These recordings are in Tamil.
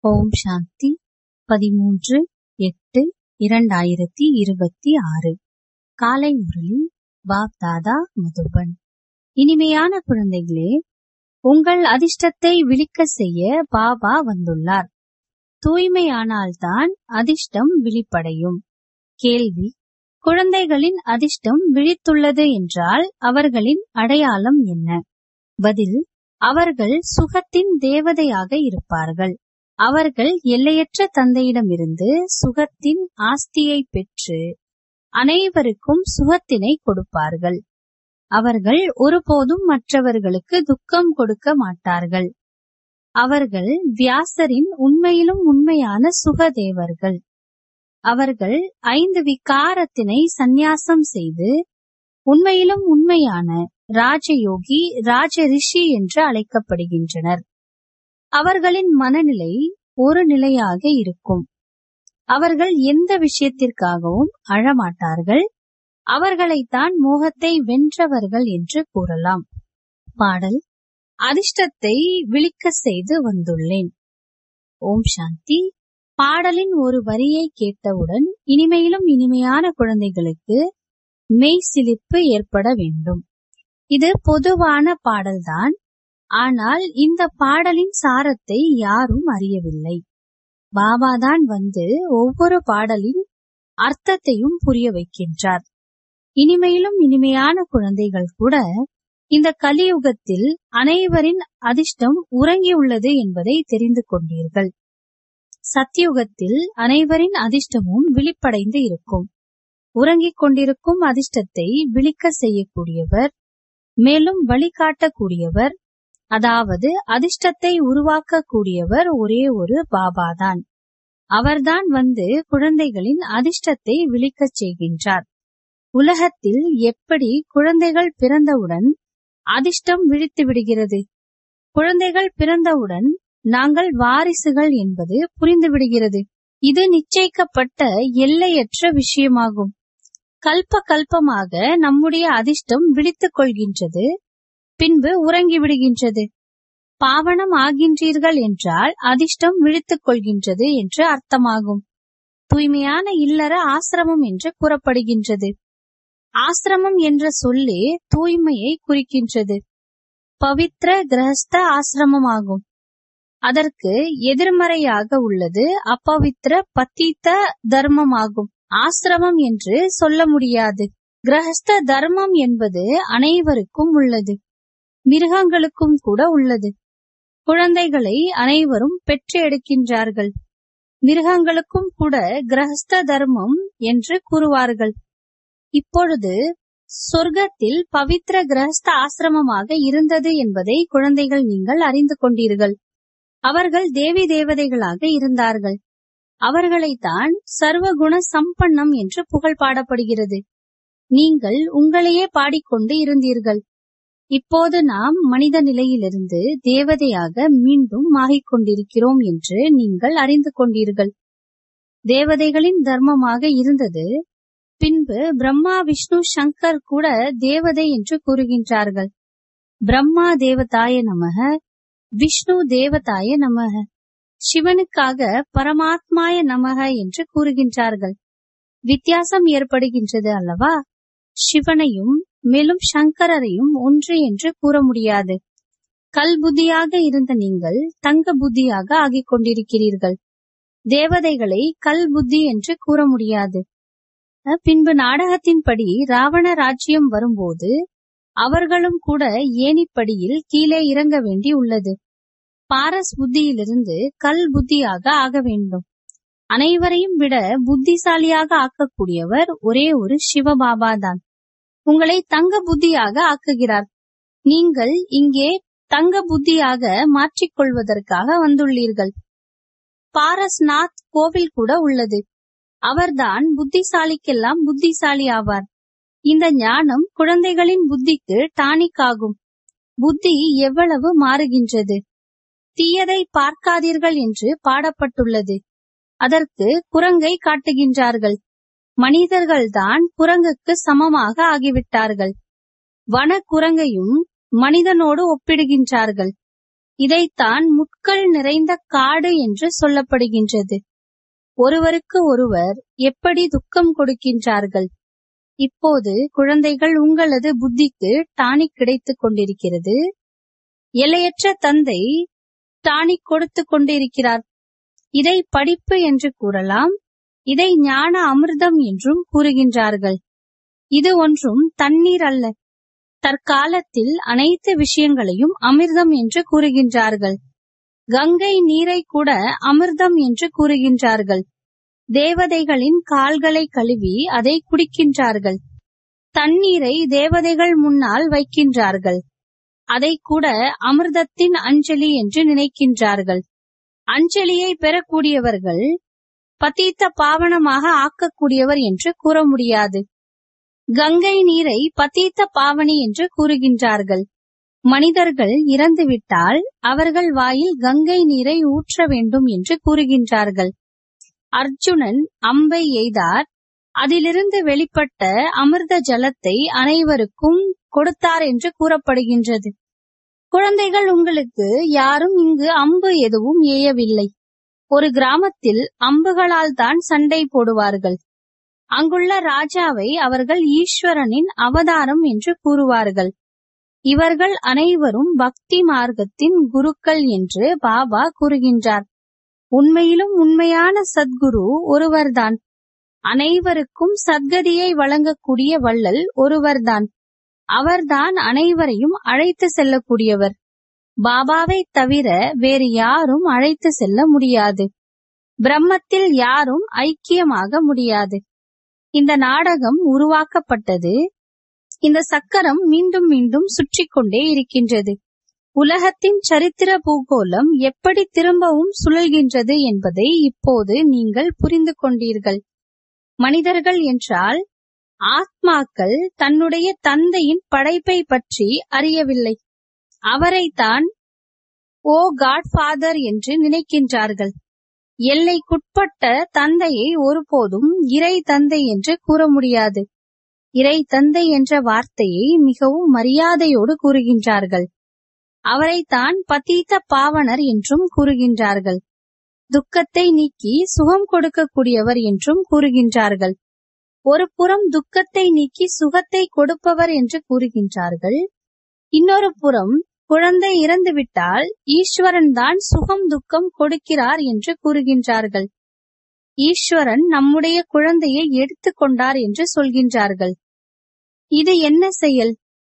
ஓம் சாந்தி பதிமூன்று எட்டு இரண்டாயிரத்தி இருபத்தி ஆறு காலை முரளி பாப் தாதா மதுபன் இனிமையான குழந்தைகளே உங்கள் அதிர்ஷ்டத்தை விழிக்க செய்ய பாபா வந்துள்ளார் தூய்மையானால்தான் அதிர்ஷ்டம் விழிப்படையும் கேள்வி குழந்தைகளின் அதிர்ஷ்டம் விழித்துள்ளது என்றால் அவர்களின் அடையாளம் என்ன பதில் அவர்கள் சுகத்தின் தேவதையாக இருப்பார்கள் அவர்கள் எல்லையற்ற தந்தையிடமிருந்து சுகத்தின் ஆஸ்தியை பெற்று அனைவருக்கும் சுகத்தினை கொடுப்பார்கள் அவர்கள் ஒருபோதும் மற்றவர்களுக்கு துக்கம் கொடுக்க மாட்டார்கள் அவர்கள் வியாசரின் உண்மையிலும் உண்மையான சுகதேவர்கள் அவர்கள் ஐந்து விகாரத்தினை சந்நியாசம் செய்து உண்மையிலும் உண்மையான ராஜயோகி ராஜ ரிஷி என்று அழைக்கப்படுகின்றனர் அவர்களின் மனநிலை ஒரு நிலையாக இருக்கும் அவர்கள் எந்த விஷயத்திற்காகவும் அழமாட்டார்கள் அவர்களைத்தான் மோகத்தை வென்றவர்கள் என்று கூறலாம் பாடல் அதிர்ஷ்டத்தை விழிக்க செய்து வந்துள்ளேன் ஓம் சாந்தி பாடலின் ஒரு வரியை கேட்டவுடன் இனிமையிலும் இனிமையான குழந்தைகளுக்கு மெய் சிலிப்பு ஏற்பட வேண்டும் இது பொதுவான பாடல்தான் ஆனால் இந்த பாடலின் சாரத்தை யாரும் அறியவில்லை பாபாதான் வந்து ஒவ்வொரு பாடலின் அர்த்தத்தையும் புரிய வைக்கின்றார் இனிமையிலும் இனிமையான குழந்தைகள் கூட இந்த கலியுகத்தில் அனைவரின் அதிர்ஷ்டம் உறங்கியுள்ளது என்பதை தெரிந்து கொண்டீர்கள் சத்தியுகத்தில் அனைவரின் அதிர்ஷ்டமும் விழிப்படைந்து இருக்கும் உறங்கிக் கொண்டிருக்கும் அதிர்ஷ்டத்தை விழிக்க செய்யக்கூடியவர் மேலும் வழிகாட்டக்கூடியவர் அதாவது அதிர்ஷ்டத்தை உருவாக்கக்கூடியவர் ஒரே ஒரு பாபாதான் அவர்தான் வந்து குழந்தைகளின் அதிர்ஷ்டத்தை விழிக்கச் செய்கின்றார் உலகத்தில் எப்படி குழந்தைகள் பிறந்தவுடன் அதிர்ஷ்டம் விழித்து விடுகிறது குழந்தைகள் பிறந்தவுடன் நாங்கள் வாரிசுகள் என்பது புரிந்து விடுகிறது இது நிச்சயிக்கப்பட்ட எல்லையற்ற விஷயமாகும் கல்ப கல்பமாக நம்முடைய அதிர்ஷ்டம் விழித்துக் கொள்கின்றது பின்பு உறங்கி விடுகின்றது பாவனம் ஆகின்றீர்கள் என்றால் அதிர்ஷ்டம் விழித்துக் கொள்கின்றது என்று அர்த்தமாகும் தூய்மையான இல்லற ஆசிரமம் என்று கூறப்படுகின்றது ஆசிரமம் என்ற சொல்லே தூய்மையை குறிக்கின்றது பவித்ர கிரகஸ்த ஆசிரமமாகும் அதற்கு எதிர்மறையாக உள்ளது அப்பவித்ர பத்தித்த தர்மமாகும் ஆசிரமம் என்று சொல்ல முடியாது கிரகஸ்த தர்மம் என்பது அனைவருக்கும் உள்ளது மிருகங்களுக்கும் கூட உள்ளது குழந்தைகளை அனைவரும் பெற்று எடுக்கின்றார்கள் மிருகங்களுக்கும் கூட கிரகஸ்த தர்மம் என்று கூறுவார்கள் இப்பொழுது சொர்க்கத்தில் பவித்ர கிரகஸ்த ஆசிரமமாக இருந்தது என்பதை குழந்தைகள் நீங்கள் அறிந்து கொண்டீர்கள் அவர்கள் தேவி தேவதைகளாக இருந்தார்கள் அவர்களைத்தான் சர்வகுண சம்பன்னம் என்று புகழ் பாடப்படுகிறது நீங்கள் உங்களையே பாடிக்கொண்டு இருந்தீர்கள் இப்போது நாம் மனித நிலையிலிருந்து தேவதையாக மீண்டும் ஆகிக் கொண்டிருக்கிறோம் என்று நீங்கள் அறிந்து கொண்டீர்கள் தேவதைகளின் தர்மமாக இருந்தது பின்பு பிரம்மா விஷ்ணு சங்கர் கூட தேவதை என்று கூறுகின்றார்கள் பிரம்மா தேவதாய நமக விஷ்ணு தேவதாய நமக சிவனுக்காக பரமாத்மாய நமக என்று கூறுகின்றார்கள் வித்தியாசம் ஏற்படுகின்றது அல்லவா சிவனையும் மேலும் சங்கரரையும் ஒன்று என்று கூற முடியாது கல் புத்தியாக இருந்த நீங்கள் தங்க புத்தியாக ஆகிக் கொண்டிருக்கிறீர்கள் தேவதைகளை கல் புத்தி என்று கூற முடியாது பின்பு நாடகத்தின்படி ராவண ராஜ்யம் வரும்போது அவர்களும் கூட ஏனிப்படியில் கீழே இறங்க வேண்டி உள்ளது பாரஸ் புத்தியிலிருந்து கல் புத்தியாக ஆக வேண்டும் அனைவரையும் விட புத்திசாலியாக ஆக்கக்கூடியவர் ஒரே ஒரு சிவபாபா தான் உங்களை தங்க புத்தியாக ஆக்குகிறார் நீங்கள் இங்கே தங்க புத்தியாக மாற்றிக்கொள்வதற்காக வந்துள்ளீர்கள் பாரஸ்நாத் கோவில் கூட உள்ளது அவர்தான் புத்திசாலிக்கெல்லாம் புத்திசாலி ஆவார் இந்த ஞானம் குழந்தைகளின் புத்திக்கு டானிக் ஆகும் புத்தி எவ்வளவு மாறுகின்றது தீயதை பார்க்காதீர்கள் என்று பாடப்பட்டுள்ளது அதற்கு குரங்கை காட்டுகின்றார்கள் மனிதர்கள்தான் குரங்குக்கு சமமாக ஆகிவிட்டார்கள் வன குரங்கையும் மனிதனோடு ஒப்பிடுகின்றார்கள் இதைத்தான் முட்கள் நிறைந்த காடு என்று சொல்லப்படுகின்றது ஒருவருக்கு ஒருவர் எப்படி துக்கம் கொடுக்கின்றார்கள் இப்போது குழந்தைகள் உங்களது புத்திக்கு டானிக் கிடைத்துக் கொண்டிருக்கிறது எல்லையற்ற தந்தை டானிக் கொடுத்து கொண்டிருக்கிறார் இதை படிப்பு என்று கூறலாம் இதை ஞான அமிர்தம் என்றும் கூறுகின்றார்கள் இது ஒன்றும் தண்ணீர் அல்ல தற்காலத்தில் அனைத்து விஷயங்களையும் அமிர்தம் என்று கூறுகின்றார்கள் கங்கை நீரை கூட அமிர்தம் என்று கூறுகின்றார்கள் தேவதைகளின் கால்களை கழுவி அதை குடிக்கின்றார்கள் தண்ணீரை தேவதைகள் முன்னால் வைக்கின்றார்கள் அதை கூட அமிர்தத்தின் அஞ்சலி என்று நினைக்கின்றார்கள் அஞ்சலியை பெறக்கூடியவர்கள் பதீத்த பாவனமாக ஆக்கக்கூடியவர் என்று கூற முடியாது கங்கை நீரை பதீத்த பாவனி என்று கூறுகின்றார்கள் மனிதர்கள் இறந்துவிட்டால் அவர்கள் வாயில் கங்கை நீரை ஊற்ற வேண்டும் என்று கூறுகின்றார்கள் அர்ஜுனன் அம்பை எய்தார் அதிலிருந்து வெளிப்பட்ட அமிர்த ஜலத்தை அனைவருக்கும் கொடுத்தார் என்று கூறப்படுகின்றது குழந்தைகள் உங்களுக்கு யாரும் இங்கு அம்பு எதுவும் ஏயவில்லை ஒரு கிராமத்தில் அம்புகளால் தான் சண்டை போடுவார்கள் அங்குள்ள ராஜாவை அவர்கள் ஈஸ்வரனின் அவதாரம் என்று கூறுவார்கள் இவர்கள் அனைவரும் பக்தி மார்க்கத்தின் குருக்கள் என்று பாபா கூறுகின்றார் உண்மையிலும் உண்மையான சத்குரு ஒருவர்தான் அனைவருக்கும் சத்கதியை வழங்கக்கூடிய வள்ளல் ஒருவர்தான் அவர்தான் அனைவரையும் அழைத்து செல்லக்கூடியவர் பாபாவை தவிர வேறு யாரும் அழைத்து செல்ல முடியாது பிரம்மத்தில் யாரும் ஐக்கியமாக முடியாது இந்த நாடகம் உருவாக்கப்பட்டது இந்த சக்கரம் மீண்டும் மீண்டும் சுற்றி கொண்டே இருக்கின்றது உலகத்தின் சரித்திர பூகோளம் எப்படி திரும்பவும் சுழல்கின்றது என்பதை இப்போது நீங்கள் புரிந்து கொண்டீர்கள் மனிதர்கள் என்றால் ஆத்மாக்கள் தன்னுடைய தந்தையின் படைப்பை பற்றி அறியவில்லை அவரைத்தான் ஓ காட்ஃபாதர் என்று நினைக்கின்றார்கள் எல்லைக்குட்பட்ட தந்தையை ஒருபோதும் இறை தந்தை என்று கூற முடியாது இறை தந்தை என்ற வார்த்தையை மிகவும் மரியாதையோடு கூறுகின்றார்கள் அவரைத்தான் பதீத்த பாவனர் என்றும் கூறுகின்றார்கள் துக்கத்தை நீக்கி சுகம் கொடுக்கக்கூடியவர் என்றும் கூறுகின்றார்கள் ஒரு புறம் துக்கத்தை நீக்கி சுகத்தை கொடுப்பவர் என்று கூறுகின்றார்கள் இன்னொரு புறம் குழந்தை இறந்துவிட்டால் ஈஸ்வரன் தான் சுகம் துக்கம் கொடுக்கிறார் என்று கூறுகின்றார்கள் ஈஸ்வரன் நம்முடைய குழந்தையை எடுத்துக் கொண்டார் என்று சொல்கின்றார்கள் இது என்ன செயல்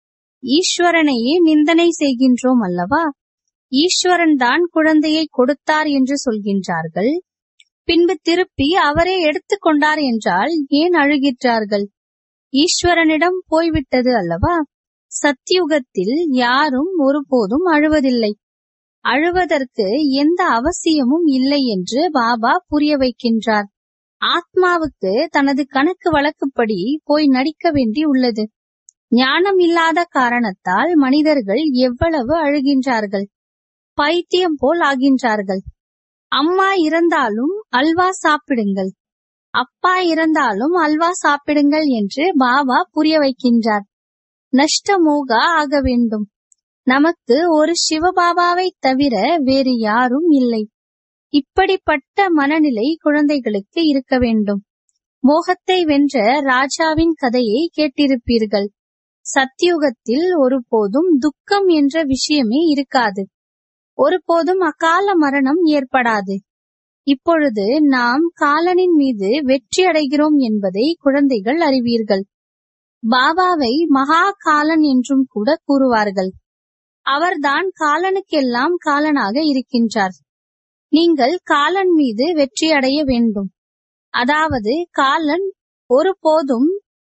ஈஸ்வரனையே நிந்தனை செய்கின்றோம் அல்லவா ஈஸ்வரன் தான் குழந்தையை கொடுத்தார் என்று சொல்கின்றார்கள் பின்பு திருப்பி அவரே எடுத்துக்கொண்டார் என்றால் ஏன் அழுகின்றார்கள் ஈஸ்வரனிடம் போய்விட்டது அல்லவா சத்தியுகத்தில் யாரும் ஒருபோதும் அழுவதில்லை அழுவதற்கு எந்த அவசியமும் இல்லை என்று பாபா புரிய வைக்கின்றார் ஆத்மாவுக்கு தனது கணக்கு வழக்குப்படி போய் நடிக்க வேண்டி உள்ளது ஞானம் இல்லாத காரணத்தால் மனிதர்கள் எவ்வளவு அழுகின்றார்கள் பைத்தியம் போல் ஆகின்றார்கள் அம்மா இறந்தாலும் அல்வா சாப்பிடுங்கள் அப்பா இறந்தாலும் அல்வா சாப்பிடுங்கள் என்று பாபா புரிய வைக்கின்றார் நஷ்டமோகா ஆக வேண்டும் நமக்கு ஒரு சிவபாபாவை தவிர வேறு யாரும் இல்லை இப்படிப்பட்ட மனநிலை குழந்தைகளுக்கு இருக்க வேண்டும் மோகத்தை வென்ற ராஜாவின் கதையை கேட்டிருப்பீர்கள் சத்தியுகத்தில் ஒருபோதும் துக்கம் என்ற விஷயமே இருக்காது ஒருபோதும் அகால மரணம் ஏற்படாது இப்பொழுது நாம் காலனின் மீது வெற்றி அடைகிறோம் என்பதை குழந்தைகள் அறிவீர்கள் பாபாவை மகா காலன் என்றும் கூட கூறுவார்கள் அவர்தான் காலனுக்கெல்லாம் காலனாக இருக்கின்றார் நீங்கள் காலன் மீது வெற்றி அடைய வேண்டும் அதாவது காலன் ஒருபோதும்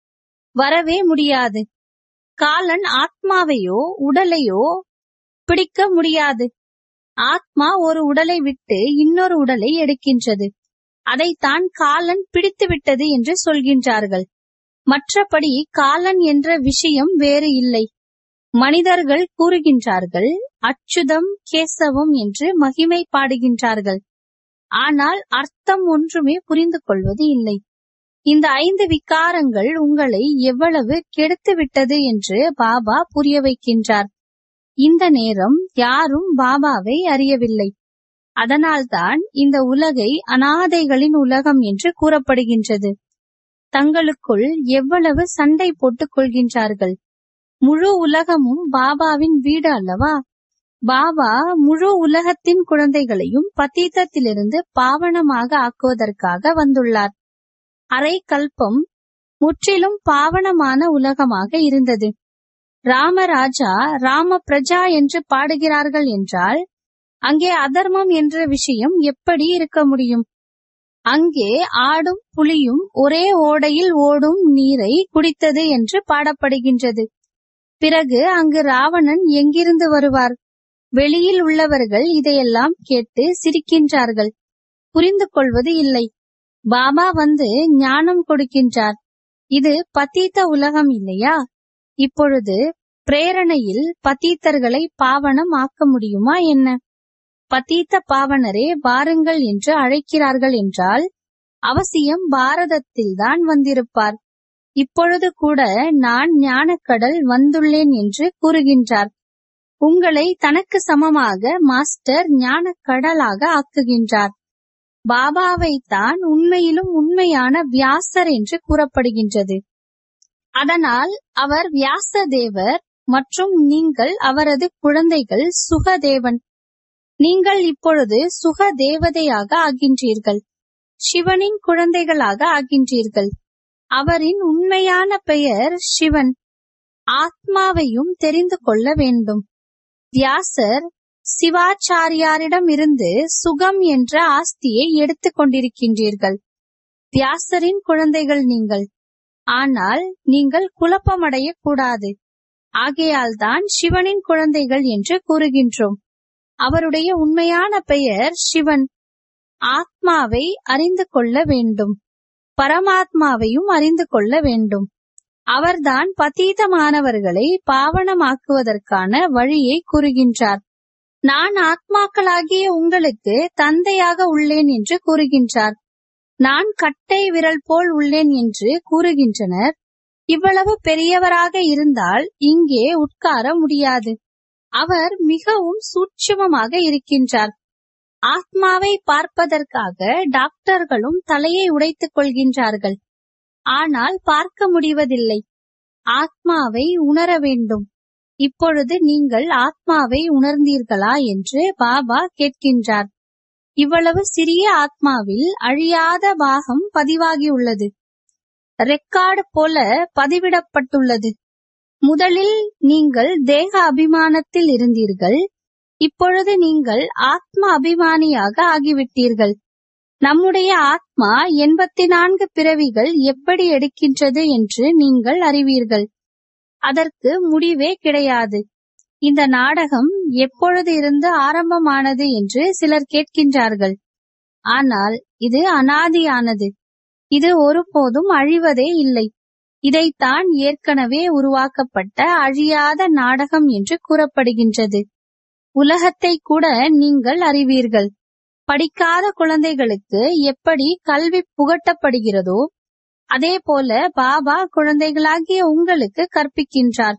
வரவே முடியாது காலன் ஆத்மாவையோ உடலையோ பிடிக்க முடியாது ஆத்மா ஒரு உடலை விட்டு இன்னொரு உடலை எடுக்கின்றது அதைத்தான் காலன் பிடித்து விட்டது என்று சொல்கின்றார்கள் மற்றபடி காலன் என்ற விஷயம் வேறு இல்லை மனிதர்கள் கூறுகின்றார்கள் அச்சுதம் கேசவம் என்று மகிமை பாடுகின்றார்கள் ஆனால் அர்த்தம் ஒன்றுமே புரிந்து கொள்வது இல்லை இந்த ஐந்து விகாரங்கள் உங்களை எவ்வளவு கெடுத்து விட்டது என்று பாபா புரிய வைக்கின்றார் இந்த நேரம் யாரும் பாபாவை அறியவில்லை அதனால்தான் இந்த உலகை அனாதைகளின் உலகம் என்று கூறப்படுகின்றது தங்களுக்குள் எவ்வளவு சண்டை போட்டுக் கொள்கின்றார்கள் முழு உலகமும் பாபாவின் வீடு அல்லவா பாபா முழு உலகத்தின் குழந்தைகளையும் பத்தீத்தத்திலிருந்து பாவனமாக ஆக்குவதற்காக வந்துள்ளார் அரை கல்பம் முற்றிலும் பாவனமான உலகமாக இருந்தது ராமராஜா ராம பிரஜா என்று பாடுகிறார்கள் என்றால் அங்கே அதர்மம் என்ற விஷயம் எப்படி இருக்க முடியும் அங்கே ஆடும் புலியும் ஒரே ஓடையில் ஓடும் நீரை குடித்தது என்று பாடப்படுகின்றது பிறகு அங்கு ராவணன் எங்கிருந்து வருவார் வெளியில் உள்ளவர்கள் இதையெல்லாம் கேட்டு சிரிக்கின்றார்கள் புரிந்து கொள்வது இல்லை பாபா வந்து ஞானம் கொடுக்கின்றார் இது பத்தீத்த உலகம் இல்லையா இப்பொழுது பிரேரணையில் பத்தீத்தர்களை பாவனம் ஆக்க முடியுமா என்ன பத்தீத்த பாவனரே வாருங்கள் என்று அழைக்கிறார்கள் என்றால் அவசியம் பாரதத்தில்தான் வந்திருப்பார் இப்பொழுது கூட நான் ஞானக்கடல் வந்துள்ளேன் என்று கூறுகின்றார் உங்களை தனக்கு சமமாக மாஸ்டர் ஞானக்கடலாக ஆக்குகின்றார் பாபாவை தான் உண்மையிலும் உண்மையான வியாசர் என்று கூறப்படுகின்றது அதனால் அவர் வியாச தேவர் மற்றும் நீங்கள் அவரது குழந்தைகள் சுகதேவன் நீங்கள் இப்பொழுது சுக தேவதையாக ஆகின்றீர்கள் சிவனின் குழந்தைகளாக ஆகின்றீர்கள் அவரின் உண்மையான பெயர் சிவன் ஆத்மாவையும் தெரிந்து கொள்ள வேண்டும் வியாசர் சிவாச்சாரியாரிடம் இருந்து சுகம் என்ற ஆஸ்தியை எடுத்துக் கொண்டிருக்கின்றீர்கள் வியாசரின் குழந்தைகள் நீங்கள் ஆனால் நீங்கள் குழப்பமடைய கூடாது ஆகையால் தான் சிவனின் குழந்தைகள் என்று கூறுகின்றோம் அவருடைய உண்மையான பெயர் சிவன் ஆத்மாவை அறிந்து கொள்ள வேண்டும் பரமாத்மாவையும் அறிந்து கொள்ள வேண்டும் அவர்தான் பதீதமானவர்களை பாவனமாக்குவதற்கான வழியை கூறுகின்றார் நான் ஆத்மாக்களாகிய உங்களுக்கு தந்தையாக உள்ளேன் என்று கூறுகின்றார் நான் கட்டை விரல் போல் உள்ளேன் என்று கூறுகின்றனர் இவ்வளவு பெரியவராக இருந்தால் இங்கே உட்கார முடியாது அவர் மிகவும் சூட்சுமமாக இருக்கின்றார் ஆத்மாவை பார்ப்பதற்காக டாக்டர்களும் தலையை உடைத்துக் கொள்கின்றார்கள் ஆனால் பார்க்க முடிவதில்லை ஆத்மாவை உணர வேண்டும் இப்பொழுது நீங்கள் ஆத்மாவை உணர்ந்தீர்களா என்று பாபா கேட்கின்றார் இவ்வளவு சிறிய ஆத்மாவில் அழியாத பாகம் பதிவாகியுள்ளது ரெக்கார்டு போல பதிவிடப்பட்டுள்ளது முதலில் நீங்கள் தேக அபிமானத்தில் இருந்தீர்கள் இப்பொழுது நீங்கள் ஆத்ம அபிமானியாக ஆகிவிட்டீர்கள் நம்முடைய ஆத்மா எண்பத்தி நான்கு பிறவிகள் எப்படி எடுக்கின்றது என்று நீங்கள் அறிவீர்கள் அதற்கு முடிவே கிடையாது இந்த நாடகம் எப்பொழுது இருந்து ஆரம்பமானது என்று சிலர் கேட்கின்றார்கள் ஆனால் இது அனாதியானது இது ஒருபோதும் அழிவதே இல்லை இதைத்தான் ஏற்கனவே உருவாக்கப்பட்ட அழியாத நாடகம் என்று கூறப்படுகின்றது உலகத்தை கூட நீங்கள் அறிவீர்கள் படிக்காத குழந்தைகளுக்கு எப்படி கல்வி புகட்டப்படுகிறதோ அதே போல பாபா குழந்தைகளாகிய உங்களுக்கு கற்பிக்கின்றார்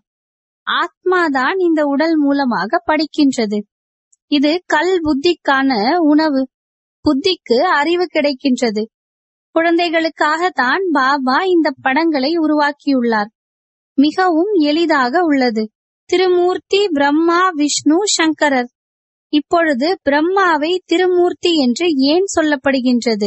ஆத்மாதான் இந்த உடல் மூலமாக படிக்கின்றது இது கல் புத்திக்கான உணவு புத்திக்கு அறிவு கிடைக்கின்றது குழந்தைகளுக்காக தான் பாபா இந்த படங்களை உருவாக்கியுள்ளார் மிகவும் எளிதாக உள்ளது திருமூர்த்தி பிரம்மா விஷ்ணு சங்கரர் இப்பொழுது பிரம்மாவை திருமூர்த்தி என்று ஏன் சொல்லப்படுகின்றது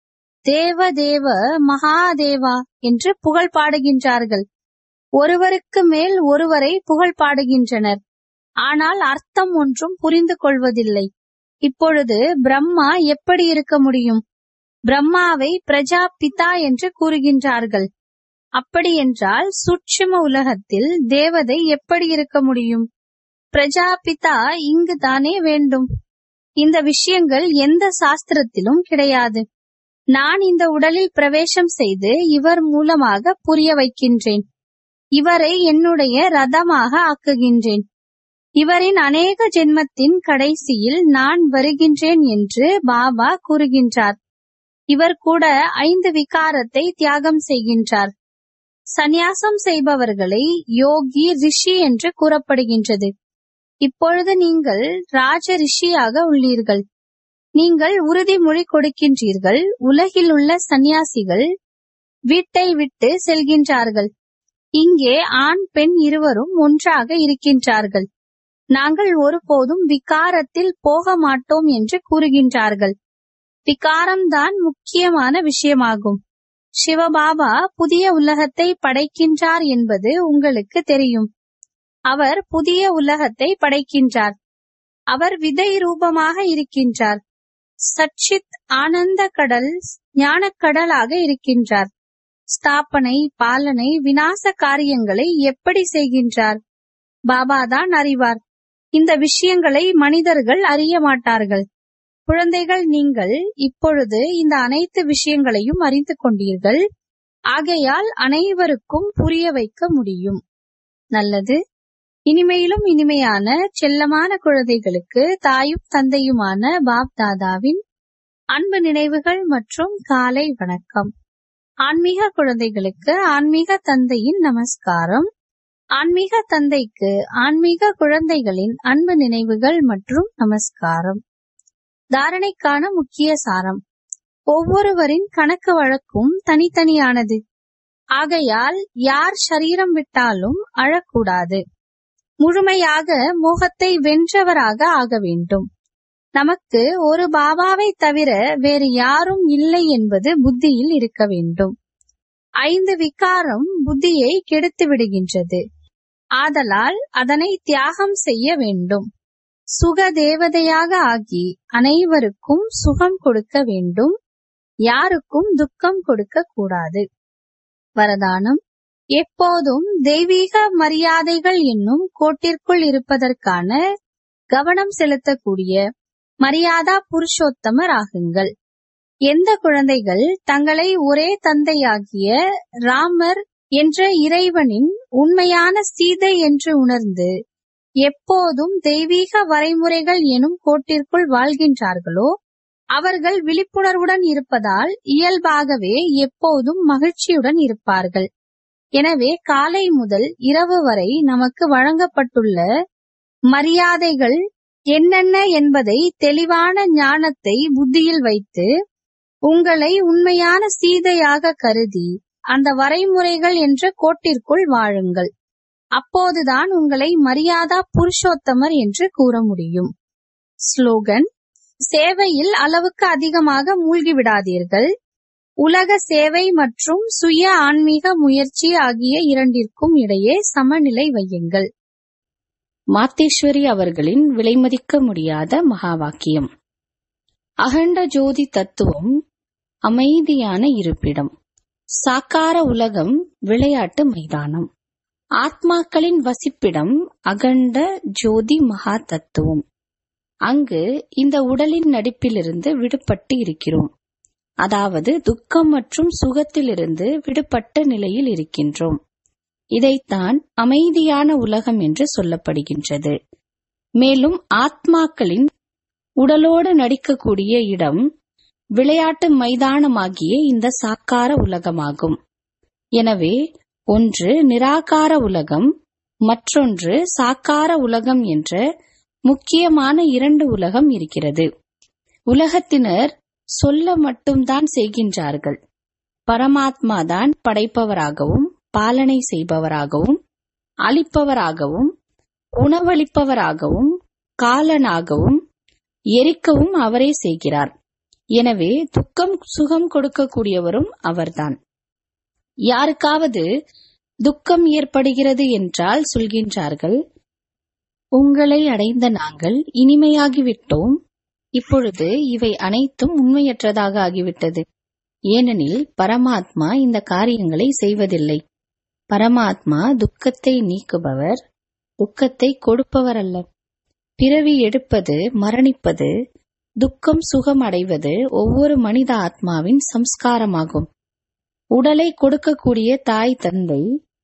தேவ தேவ மகாதேவா என்று புகழ் பாடுகின்றார்கள் ஒருவருக்கு மேல் ஒருவரை புகழ் பாடுகின்றனர் ஆனால் அர்த்தம் ஒன்றும் புரிந்து கொள்வதில்லை இப்பொழுது பிரம்மா எப்படி இருக்க முடியும் பிரம்மாவை பிரஜாபிதா என்று கூறுகின்றார்கள் அப்படியென்றால் சூட்சும உலகத்தில் தேவதை எப்படி இருக்க முடியும் பிரஜாபிதா இங்கு தானே வேண்டும் இந்த விஷயங்கள் எந்த சாஸ்திரத்திலும் கிடையாது நான் இந்த உடலில் பிரவேசம் செய்து இவர் மூலமாக புரிய வைக்கின்றேன் இவரை என்னுடைய ரதமாக ஆக்குகின்றேன் இவரின் அநேக ஜென்மத்தின் கடைசியில் நான் வருகின்றேன் என்று பாபா கூறுகின்றார் இவர் கூட ஐந்து விகாரத்தை தியாகம் செய்கின்றார் சந்நியாசம் செய்பவர்களை யோகி ரிஷி என்று கூறப்படுகின்றது இப்பொழுது நீங்கள் ராஜ ரிஷியாக உள்ளீர்கள் நீங்கள் உறுதிமொழி கொடுக்கின்றீர்கள் உலகில் உள்ள சந்நியாசிகள் வீட்டை விட்டு செல்கின்றார்கள் இங்கே ஆண் பெண் இருவரும் ஒன்றாக இருக்கின்றார்கள் நாங்கள் ஒருபோதும் விகாரத்தில் போக மாட்டோம் என்று கூறுகின்றார்கள் விகாரம்தான் முக்கியமான விஷயமாகும் சிவபாபா புதிய உலகத்தை படைக்கின்றார் என்பது உங்களுக்கு தெரியும் அவர் புதிய உலகத்தை படைக்கின்றார் அவர் விதை ரூபமாக இருக்கின்றார் சச்சித் ஆனந்த கடல் ஞானக்கடலாக இருக்கின்றார் ஸ்தாபனை பாலனை விநாச காரியங்களை எப்படி செய்கின்றார் பாபா தான் அறிவார் இந்த விஷயங்களை மனிதர்கள் அறிய மாட்டார்கள் குழந்தைகள் நீங்கள் இப்பொழுது இந்த அனைத்து விஷயங்களையும் அறிந்து கொண்டீர்கள் ஆகையால் அனைவருக்கும் புரிய வைக்க முடியும் நல்லது இனிமையிலும் இனிமையான செல்லமான குழந்தைகளுக்கு தாயும் தந்தையுமான பாப் தாதாவின் அன்பு நினைவுகள் மற்றும் காலை வணக்கம் ஆன்மீக குழந்தைகளுக்கு ஆன்மீக தந்தையின் நமஸ்காரம் ஆன்மீக தந்தைக்கு ஆன்மீக குழந்தைகளின் அன்பு நினைவுகள் மற்றும் நமஸ்காரம் தாரணைக்கான முக்கிய சாரம் ஒவ்வொருவரின் கணக்கு வழக்கும் தனித்தனியானது ஆகையால் யார் சரீரம் விட்டாலும் அழக்கூடாது முழுமையாக மோகத்தை வென்றவராக ஆக வேண்டும் நமக்கு ஒரு பாபாவை தவிர வேறு யாரும் இல்லை என்பது புத்தியில் இருக்க வேண்டும் ஐந்து விகாரம் புத்தியை கெடுத்து விடுகின்றது ஆதலால் அதனை தியாகம் செய்ய வேண்டும் சுக தேவதையாக ஆகி அனைவருக்கும் சுகம் கொடுக்க வேண்டும் யாருக்கும் துக்கம் கொடுக்க கூடாது வரதானம் எப்போதும் தெய்வீக மரியாதைகள் என்னும் கோட்டிற்குள் இருப்பதற்கான கவனம் செலுத்தக்கூடிய மரியாதா புருஷோத்தமர் ஆகுங்கள் எந்த குழந்தைகள் தங்களை ஒரே தந்தையாகிய ராமர் என்ற இறைவனின் உண்மையான சீதை என்று உணர்ந்து எப்போதும் தெய்வீக வரைமுறைகள் எனும் கோட்டிற்குள் வாழ்கின்றார்களோ அவர்கள் விழிப்புணர்வுடன் இருப்பதால் இயல்பாகவே எப்போதும் மகிழ்ச்சியுடன் இருப்பார்கள் எனவே காலை முதல் இரவு வரை நமக்கு வழங்கப்பட்டுள்ள மரியாதைகள் என்னென்ன என்பதை தெளிவான ஞானத்தை புத்தியில் வைத்து உங்களை உண்மையான சீதையாக கருதி அந்த வரைமுறைகள் என்ற கோட்டிற்குள் வாழுங்கள் அப்போதுதான் உங்களை மரியாதா புருஷோத்தமர் என்று கூற முடியும் ஸ்லோகன் சேவையில் அளவுக்கு அதிகமாக மூழ்கி விடாதீர்கள் உலக சேவை மற்றும் சுய ஆன்மீக முயற்சி ஆகிய இரண்டிற்கும் இடையே சமநிலை வையுங்கள் மாத்தேஸ்வரி அவர்களின் விலைமதிக்க முடியாத மகா வாக்கியம் அகண்ட ஜோதி தத்துவம் அமைதியான இருப்பிடம் சாக்கார உலகம் விளையாட்டு மைதானம் ஆத்மாக்களின் வசிப்பிடம் அகண்ட ஜோதி மகா தத்துவம் அங்கு இந்த உடலின் நடிப்பிலிருந்து விடுபட்டு இருக்கிறோம் அதாவது துக்கம் மற்றும் சுகத்திலிருந்து விடுபட்ட நிலையில் இருக்கின்றோம் இதைத்தான் அமைதியான உலகம் என்று சொல்லப்படுகின்றது மேலும் ஆத்மாக்களின் உடலோடு நடிக்கக்கூடிய இடம் விளையாட்டு மைதானமாகிய இந்த சாக்கார உலகமாகும் எனவே ஒன்று நிராகார உலகம் மற்றொன்று சாக்கார உலகம் என்ற முக்கியமான இரண்டு உலகம் இருக்கிறது உலகத்தினர் சொல்ல மட்டும்தான் செய்கின்றார்கள் பரமாத்மா தான் படைப்பவராகவும் பாலனை செய்பவராகவும் அளிப்பவராகவும் உணவளிப்பவராகவும் காலனாகவும் எரிக்கவும் அவரே செய்கிறார் எனவே துக்கம் சுகம் கொடுக்கக்கூடியவரும் அவர்தான் யாருக்காவது துக்கம் ஏற்படுகிறது என்றால் சொல்கின்றார்கள் உங்களை அடைந்த நாங்கள் இனிமையாகிவிட்டோம் இப்பொழுது இவை அனைத்தும் உண்மையற்றதாக ஆகிவிட்டது ஏனெனில் பரமாத்மா இந்த காரியங்களை செய்வதில்லை பரமாத்மா துக்கத்தை நீக்குபவர் துக்கத்தை கொடுப்பவர் அல்ல பிறவி எடுப்பது மரணிப்பது துக்கம் சுகம் அடைவது ஒவ்வொரு மனித ஆத்மாவின் சம்ஸ்காரமாகும் உடலை கொடுக்கக்கூடிய தாய் தந்தை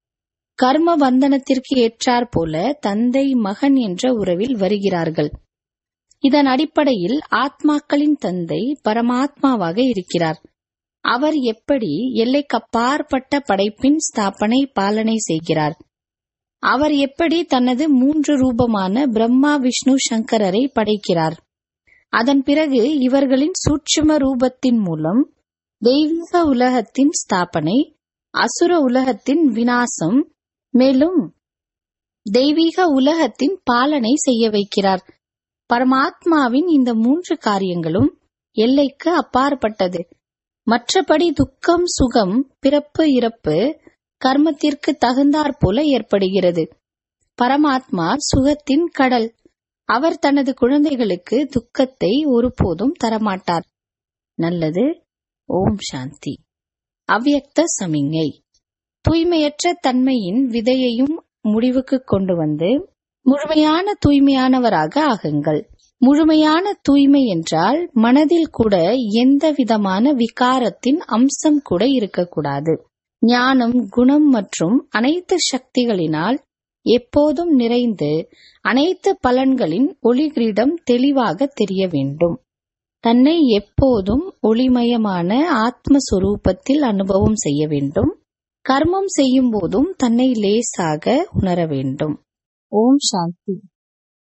கர்ம பந்தனத்திற்கு ஏற்றாற் போல தந்தை மகன் என்ற உறவில் வருகிறார்கள் இதன் அடிப்படையில் ஆத்மாக்களின் தந்தை பரமாத்மாவாக இருக்கிறார் அவர் எப்படி எல்லைக்கப்பாற்பட்ட படைப்பின் ஸ்தாபனை பாலனை செய்கிறார் அவர் எப்படி தனது மூன்று ரூபமான பிரம்மா விஷ்ணு சங்கரரை படைக்கிறார் அதன் பிறகு இவர்களின் சூட்சும ரூபத்தின் மூலம் தெய்வீக உலகத்தின் ஸ்தாபனை அசுர உலகத்தின் வினாசம் மேலும் தெய்வீக உலகத்தின் பாலனை செய்ய வைக்கிறார் பரமாத்மாவின் இந்த மூன்று காரியங்களும் எல்லைக்கு அப்பாற்பட்டது மற்றபடி துக்கம் சுகம் பிறப்பு இறப்பு கர்மத்திற்கு தகுந்தாற் போல ஏற்படுகிறது பரமாத்மா சுகத்தின் கடல் அவர் தனது குழந்தைகளுக்கு துக்கத்தை ஒருபோதும் தரமாட்டார் நல்லது ஓம் சாந்தி அவ்யக்த சமிஞை தூய்மையற்ற தன்மையின் விதையையும் முடிவுக்கு கொண்டு வந்து முழுமையான தூய்மையானவராக ஆகுங்கள் முழுமையான தூய்மை என்றால் மனதில் கூட எந்த விதமான விகாரத்தின் அம்சம் கூட இருக்கக்கூடாது ஞானம் குணம் மற்றும் அனைத்து சக்திகளினால் எப்போதும் நிறைந்து அனைத்து பலன்களின் ஒளி கிரீடம் தெளிவாக தெரிய வேண்டும் தன்னை எப்போதும் ஒளிமயமான ஆத்மஸ்வரூபத்தில் அனுபவம் செய்ய வேண்டும் கர்மம் செய்யும் போதும் தன்னை லேசாக உணர வேண்டும் ஓம் சாந்தி